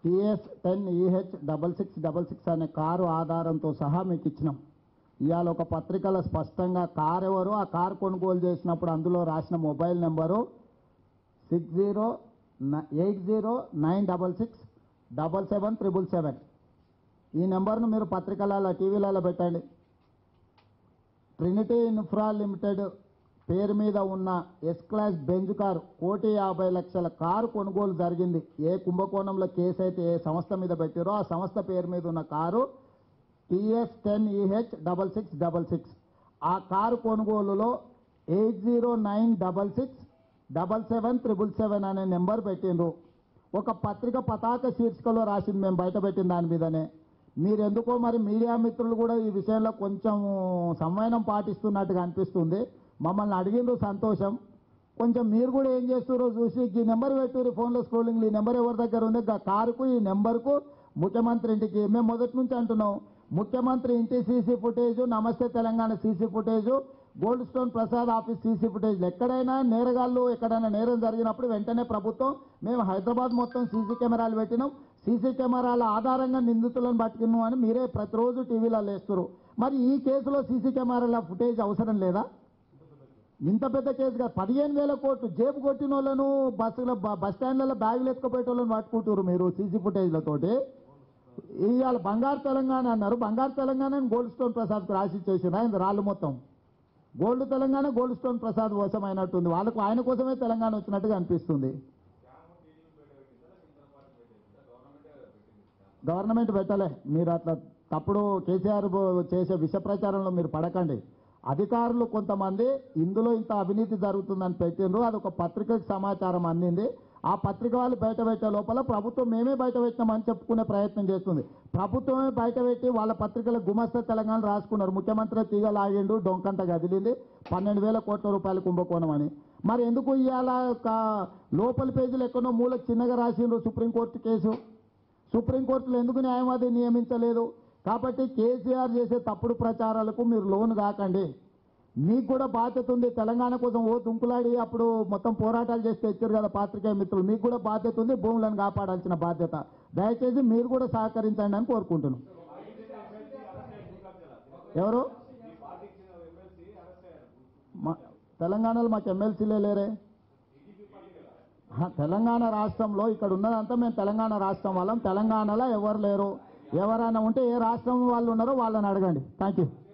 TS ten EH double six double six అనే car ఆధారంతో సహా మీకు ఇచ్చినాం ఇవాళ ఒక పత్రికలో స్పష్టంగా కార్ ఎవరు ఆ కార్ కొనుగోలు చేసినప్పుడు అందులో రాసిన mobile number six zero eight zero nine double six double seven triple seven ఈ నెంబర్ను మీరు పత్రికలలో టీవీలలో పెట్టండి ట్రినిటీ ఇన్ఫ్రా లిమిటెడ్ పేరు మీద ఉన్న ఎస్ క్లాస్ బెంజ్ కారు కోటి యాభై లక్షల కారు కొనుగోలు జరిగింది ఏ కుంభకోణంలో కేసు అయితే ఏ సంస్థ మీద పెట్టారో ఆ సంస్థ పేరు మీద ఉన్న car TS ten EH double six double six ఆ కారు కొనుగోలులో eight zero nine double six double seven triple seven అనే నెంబర్ పెట్టిండ్రు ఒక పత్రిక పతాక శీర్షికలో రాసింది మేము బయట పెట్టిన దాని మీదనే మీరు ఎందుకో మరి మీడియా మిత్రులు కూడా ఈ విషయంలో కొంచెం సంవయనం పాటిస్తున్నట్టుగా అనిపిస్తుంది మమ్మల్ని అడిగిండ్రు సంతోషం కొంచెం మీరు కూడా ఏం చేస్తారో చూసి ఈ నెంబర్ పెట్టుర్రు ఫోన్లో స్క్రోలింగ్ ఈ నెంబర్ ఎవరి దగ్గర ఉంది గా కారుకు ఈ నెంబర్కు ముఖ్యమంత్రి ఇంటికి మేము మొదటి నుంచి అంటున్నాం ముఖ్యమంత్రి ఇంటి సీసీ ఫుటేజ్ నమస్తే Telangana CC footage gold stone Prasad office CC footage ఎక్కడైనా నేరగాళ్ళు ఎక్కడైనా నేరం జరిగినప్పుడు వెంటనే ప్రభుత్వం మేము హైదరాబాద్ మొత్తం సీసీ కెమెరాలు పెట్టినాం సీసీ కెమెరాల ఆధారంగా నిందితులను పట్టుకున్నాం అని మీరే ప్రతిరోజు టీవీలలో వేస్తారు మరి ఈ కేసులో సీసీ కెమెరాల ఫుటేజ్ అవసరం లేదా ఇంత పెద్ద కేసు కాదు పదిహేను వేల కోట్లు జేబు కొట్టిన వాళ్ళను బస్సుల బస్ స్టాండ్లలో బ్యాగులు ఎత్తుకుపోయే వాళ్ళని పట్టుకుంటారు మీరు సీసీ ఫుటేజ్లతోటి ఇవాళ బంగారు తెలంగాణ అన్నారు బంగారు తెలంగాణ గోల్డ్ స్టోన్ ప్రసాద్ రాసి చేసిన ఆయన రాళ్ళు మొత్తం gold Telangana gold stone Prasad కోసం అయినట్టుంది వాళ్ళకు ఆయన కోసమే తెలంగాణ వచ్చినట్టుగా అనిపిస్తుంది గవర్నమెంట్ పెట్టలే మీరు అట్లా తప్పుడు కేసీఆర్ బో- చేసే విష ప్రచారంలో మీరు పడకండి అధికారులు కొంతమంది ఇందులో ఇంత అవినీతి జరుగుతుందని పెట్టిండ్రు అది ఒక పత్రికకు సమాచారం అందింది ఆ పత్రిక వాళ్ళు బయట పెట్టే లోపల ప్రభుత్వం మేమే బయట పెట్టినామని చెప్పుకునే ప్రయత్నం చేస్తుంది ప్రభుత్వమే బయట పెట్టి వాళ్ళ పత్రికల గుమస్తా తెలంగాణ రాసుకున్నారు ముఖ్యమంత్రి తీగ లాగిండు డొంకంత కదిలింది పన్నెండు వేల కోట్ల రూపాయల కుంభకోణం అని మరి ఎందుకు ఇవాళ లోపల పేజీలు ఎక్కడో మూలకు చిన్నగా రాసిండ్రు సుప్రీంకోర్టు కేసు సుప్రీంకోర్టులో ఎందుకు న్యాయవాది నియమించలేదు కాబట్టి కేసీఆర్ చేసే తప్పుడు ప్రచారాలకు మీరు లోను కాకండి మీకు కూడా బాధ్యత ఉంది తెలంగాణ కోసం ఓ తుంకులాడి అప్పుడు మొత్తం పోరాటాలు చేసి తెచ్చారు కదా పాత్రికేయ మిత్రులు మీకు కూడా బాధ్యత ఉంది భూములను కాపాడాల్సిన బాధ్యత దయచేసి మీరు కూడా సహకరించండి అని కోరుకుంటున్నాం ఎవరు మా- తెలంగాణలో మాకు ఎమ్మెల్సీలే లేరే ఆహా, తెలంగాణ రాష్ట్రంలో ఇక్కడ ఉన్నదంతా మేము తెలంగాణ రాష్ట్రం వాళ్ళం తెలంగాణలో ఎవరు లేరు ఎవరైనా ఉంటే ఏ రాష్ట్రం వాళ్ళు ఉన్నారో వాళ్ళని అడగండి థ్యాంక్ యూ